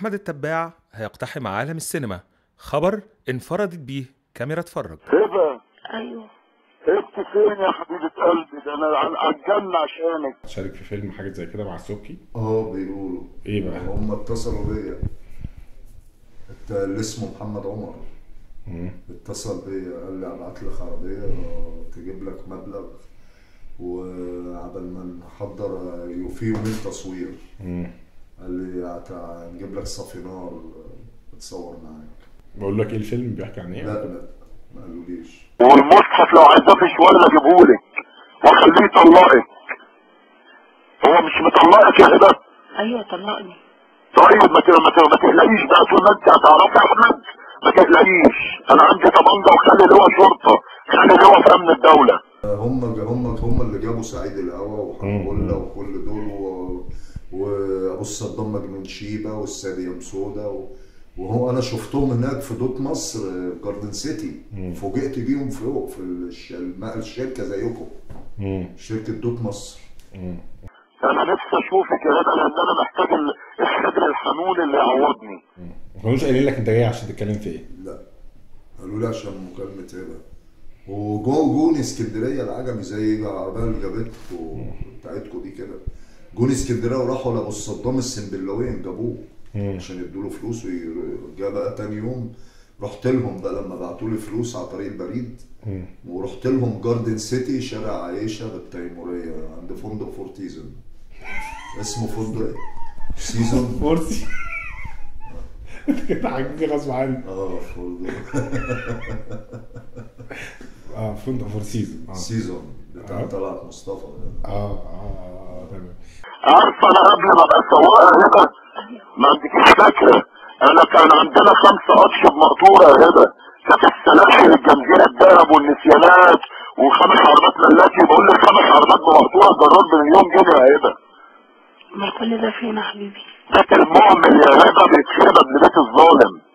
أحمد التباع هيقتحم عالم السينما خبر انفردت بيه كاميرا اتفرج هبه ايوه هبت فين يا حبيبه قلبي ده انا عن- هتجنن عشانك شارك في فيلم حاجه زي كده مع السبكي اه بيقولوا ايه بقى؟ هم اتصلوا بيا الت- اللي اسمه محمد عمر مم. اتصل بيا قال لي ابعت لك عربيه تجيب لك مبلغ وعبل ما نحضر في يومين تصوير مم. قال لي هت- هنجيب لك صافينار تصور معاك بقول لك ايه الفيلم بيحكي عن ايه؟ لا لا ما قالوليش والمصحف لو عايزاه في شويه اجيبهولك واخليه يطلقك هو مش مطلقك يا هبه ايوه طلقني طيب ما ت- ما ت- ما تقلقيش بقى طول ما انت هتعرفي يا احمد ما تقلقيش انا عندي طبنجه وخلي اللي هو شرطه خلي اللي هو في امن الدوله هم هم هم اللي جابوا سعيد الهوا وحنبله وكل دول و... وابو الصدام مجنون شيبه والسادية سودا و... وهو انا شفتهم هناك في دوت مصر في جاردن سيتي فوجئت بيهم فوق في الش... الم- الشركه زيكم مم. شركه دوت مصر مم. انا نفسي اشوفك يا هبه لان انا محتاج ال- الصدر الحنون اللي يعوضني ما كانوش قايلين لك انت جاي عشان تتكلم في ايه؟ لا قالوا لي عشان مكالمه هبه وجو جوني اسكندريه العجمي زي العربيه اللي جابتكم بتاعتكم دي كده جوني اسكندريه وراحوا لابو الصدام السنبلاوين جابوه مم. عشان يدوا له فلوس وجا بقى تاني يوم رحت لهم بقى لما بعتوا لي فلوس على طريق البريد مم. ورحت لهم جاردن سيتي شارع عيشه بالتيموريه عند فندق فورتيزون اسمه فندق ايه؟ سيزون مرسي انت كده عاجبني غصب عني اه فندق اه فندق فور سيزون اه سيزون بتاع آه. طلعت مصطفى ده. اه اه تمام عارفه انا قبل ما ابقى سواق يا هبه ما عندكيش فاكره انا كان عندنا خمسه اطشب مقطوره يا هبه كانت السلاحل الجنزيره الذهب والنسيانات وخمس عربات ملاكي بقول لك خمس عربات بمقطوره جرار بمليون جنيه يا هبه امال كل ده فين يا حبيبي ده المؤمن يا هبه بيتخرب ابن بيت الظالم